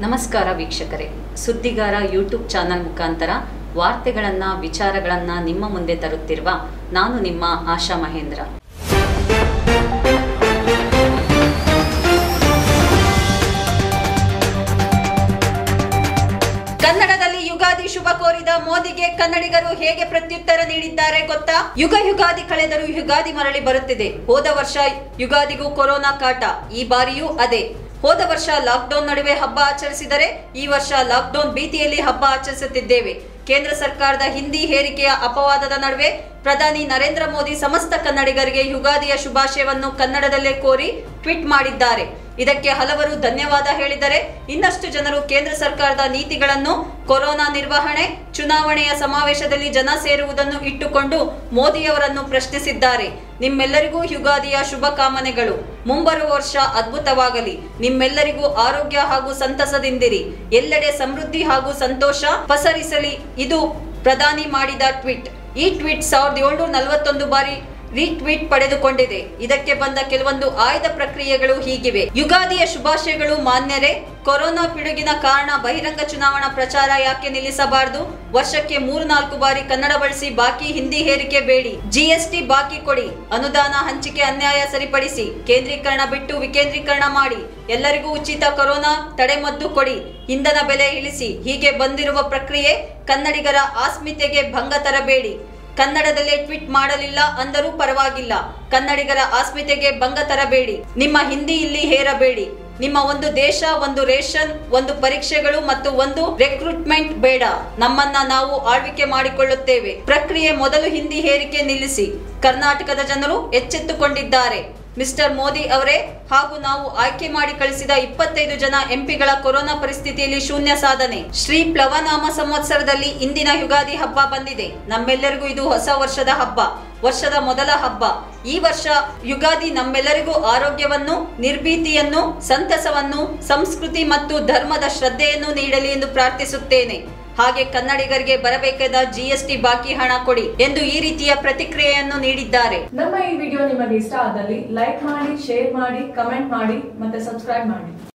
ನಮಸ್ಕಾರ ವೀಕ್ಷಕರೇ ಸುದ್ದಿಗಾರ YouTube channel ಮುಖಾಂತರ ವಾರ್ತೆಗಳನ್ನು ವಿಚಾರಗಳನ್ನು ನಿಮ್ಮ ಮುಂದೆ ತರುತ್ತಿರುವ ನಾನು ನಿಮ್ಮ ಆಶಾ ಮಹೇಂದ್ರ ಕನ್ನಡದಲ್ಲಿ ಯುಗಾದಿ ಶುಭ ಕೋರಿದ ಮೋದಿಗೆ ಕನ್ನಡಿಗರು ಹೇಗೆ ಪ್ರತ್ಯುತ್ತರ ನೀಡಿದ್ದಾರೆ ಗೊತ್ತಾ ಯುಗ ಯುಗಾದಿ ಕಳೆದರೂ ಯುಗಾದಿ ಮರಳಿ ಬರುತ್ತಿದೆ ಹೋದ ವರ್ಷ ಯುಗಾದಿಗೂ ಕೊರೋನಾ ಕಾಟ ಈ ಬಾರಿಯೂ ಅದೇ ಹೋದ ವರ್ಷ ಲಾಕ್ಡೌನ್ ನಡುವೆ ಹಬ್ಬ ಆಚರಿಸಿದರೆ ಈ ವರ್ಷ ಲಾಕ್ಡೌನ್ ಭೀತಿಯಲ್ಲಿ ಹಬ್ಬ ಆಚರಿಸುತ್ತಿದ್ದೇವೆ ಕೇಂದ್ರ ಸರ್ಕಾರದ ಹಿಂದಿ ಹೇರಿಕೆಯ ಅಪವಾದದ ನಡುವೆ ಪ್ರಧಾನಿ ನರೇಂದ್ರ ಮೋದಿ ಸಮಸ್ತ ಕನ್ನಡಿಗರಿಗೆ ಯುಗಾದಿಯ ಶುಭಾಶಯವನ್ನು ಕನ್ನಡದಲ್ಲೇ ಕೋರಿ ಟ್ವೀಟ್ ಮಾಡಿದ್ದಾರೆ ಇದಕ್ಕೆ ಹಲವರು ಧನ್ಯವಾದ ಹೇಳಿದರೆ ಇನ್ನಷ್ಟು ಜನರು ಕೇಂದ್ರ ಸರ್ಕಾರದ ನೀತಿಗಳನ್ನು ಕೊರೋನಾ ನಿರ್ವಹಣೆ ಚುನಾವಣೆಯ ಸಮಾವೇಶದಲ್ಲಿ ಜನ ಸೇರುವುದನ್ನು ಇಟ್ಟುಕೊಂಡು ಮೋದಿಯವರನ್ನು ಪ್ರಶ್ನಿಸಿದ್ದಾರೆ ನಿಮ್ಮೆಲ್ಲರಿಗೂ ಯುಗಾದಿಯ ಶುಭ ಕಾಮನೆಗಳು ಮುಂಬರುವ ವರ್ಷ ಅದ್ಭುತವಾಗಲಿ ನಿಮ್ಮೆಲ್ಲರಿಗೂ ಆರೋಗ್ಯ ಹಾಗೂ ಸಂತಸದಿಂದಿರಿ ಎಲ್ಲೆಡೆ ಸಮೃದ್ಧಿ ಹಾಗೂ ಸಂತೋಷ ಪಸರಿಸಲಿ ಇದು ಪ್ರಧಾನಿ ಮಾಡಿದ ಟ್ವೀಟ್ ಈ ಟ್ವೀಟ್ ಸಾವಿರದ ಏಳ್ನೂರ ನಲವತ್ತೊಂದು ಬಾರಿ ರೀಟ್ವೀಟ್ ಪಡೆದುಕೊಂಡಿದೆ ಇದಕ್ಕೆ ಬಂದ ಕೆಲವೊಂದು ಆಯ್ದ ಪ್ರಕ್ರಿಯೆಗಳು ಹೀಗಿವೆ ಯುಗಾದಿಯ ಶುಭಾಶಯಗಳು ಮಾನ್ಯರೇ ಕೊರೋನಾ ಪಿಡುಗಿನ ಕಾರಣ ಬಹಿರಂಗ ಚುನಾವಣಾ ಪ್ರಚಾರ ಯಾಕೆ ನಿಲ್ಲಿಸಬಾರದು ವರ್ಷಕ್ಕೆ ಮೂರು ನಾಲ್ಕು ಬಾರಿ ಕನ್ನಡ ಬಳಸಿ ಬಾಕಿ ಹಿಂದಿ ಹೇರಿಕೆ ಬೇಡಿ ಜಿಎಸ್ಟಿ ಬಾಕಿ ಕೊಡಿ ಅನುದಾನ ಹಂಚಿಕೆ ಅನ್ಯಾಯ ಸರಿಪಡಿಸಿ ಕೇಂದ್ರೀಕರಣ ಬಿಟ್ಟು ವಿಕೇಂದ್ರೀಕರಣ ಮಾಡಿ ಎಲ್ಲರಿಗೂ ಉಚಿತ ಕೊರೋನಾ ತಡೆಮದ್ದು ಕೊಡಿ ಇಂಧನ ಬೆಲೆ ಇಳಿಸಿ ಹೀಗೆ ಬಂದಿರುವ ಪ್ರಕ್ರಿಯೆ ಕನ್ನಡಿಗರ ಆಸ್ಮಿತೆಗೆ ಭಂಗ ತರಬೇಡಿ ಕನ್ನಡದಲ್ಲೇ ಟ್ವೀಟ್ ಮಾಡಲಿಲ್ಲ ಅಂದರೂ ಪರವಾಗಿಲ್ಲ ಕನ್ನಡಿಗರ ಆಸ್ಮಿತೆಗೆ ಭಂಗ ತರಬೇಡಿ ನಿಮ್ಮ ಹಿಂದಿ ಇಲ್ಲಿ ಹೇರಬೇಡಿ ನಿಮ್ಮ ಒಂದು ದೇಶ ಒಂದು ರೇಷನ್ ಒಂದು ಪರೀಕ್ಷೆಗಳು ಮತ್ತು ಒಂದು ರೆಕ್ರೂಟ್ಮೆಂಟ್ ಬೇಡ ನಮ್ಮನ್ನ ನಾವು ಆಳ್ವಿಕೆ ಮಾಡಿಕೊಳ್ಳುತ್ತೇವೆ ಪ್ರಕ್ರಿಯೆ ಮೊದಲು ಹಿಂದಿ ಹೇರಿಕೆ ನಿಲ್ಲಿಸಿ ಕರ್ನಾಟಕದ ಜನರು ಎಚ್ಚೆತ್ತುಕೊಂಡಿದ್ದಾರೆ ಮಿಸ್ಟರ್ ಮೋದಿ ಅವರೇ ಹಾಗೂ ನಾವು ಆಯ್ಕೆ ಮಾಡಿ ಕಳಿಸಿದ ಇಪ್ಪತ್ತೈದು ಜನ ಎಂಪಿಗಳ ಕೊರೋನಾ ಪರಿಸ್ಥಿತಿಯಲ್ಲಿ ಶೂನ್ಯ ಸಾಧನೆ ಶ್ರೀ ಪ್ಲವನಾಮ ಸಂವತ್ಸರದಲ್ಲಿ ಇಂದಿನ ಯುಗಾದಿ ಹಬ್ಬ ಬಂದಿದೆ ನಮ್ಮೆಲ್ಲರಿಗೂ ಇದು ಹೊಸ ವರ್ಷದ ಹಬ್ಬ ವರ್ಷದ ಮೊದಲ ಹಬ್ಬ ಈ ವರ್ಷ ಯುಗಾದಿ ನಮ್ಮೆಲ್ಲರಿಗೂ ಆರೋಗ್ಯವನ್ನು ನಿರ್ಭೀತಿಯನ್ನು ಸಂತಸವನ್ನು ಸಂಸ್ಕೃತಿ ಮತ್ತು ಧರ್ಮದ ಶ್ರದ್ಧೆಯನ್ನು ನೀಡಲಿ ಎಂದು ಪ್ರಾರ್ಥಿಸುತ್ತೇನೆ ಹಾಗೆ ಕನ್ನಡಿಗರಿಗೆ ಬರಬೇಕಾದ ಜಿಎಸ್ಟಿ ಬಾಕಿ ಹಣ ಕೊಡಿ ಎಂದು ಈ ರೀತಿಯ ಪ್ರತಿಕ್ರಿಯೆಯನ್ನು ನೀಡಿದ್ದಾರೆ ನಮ್ಮ ಈ ವಿಡಿಯೋ ನಿಮಗೆ ಇಷ್ಟ ಆದಲ್ಲಿ ಲೈಕ್ ಮಾಡಿ ಶೇರ್ ಮಾಡಿ ಕಮೆಂಟ್ ಮಾಡಿ ಮತ್ತೆ ಸಬ್ಸ್ಕ್ರೈಬ್ ಮಾಡಿ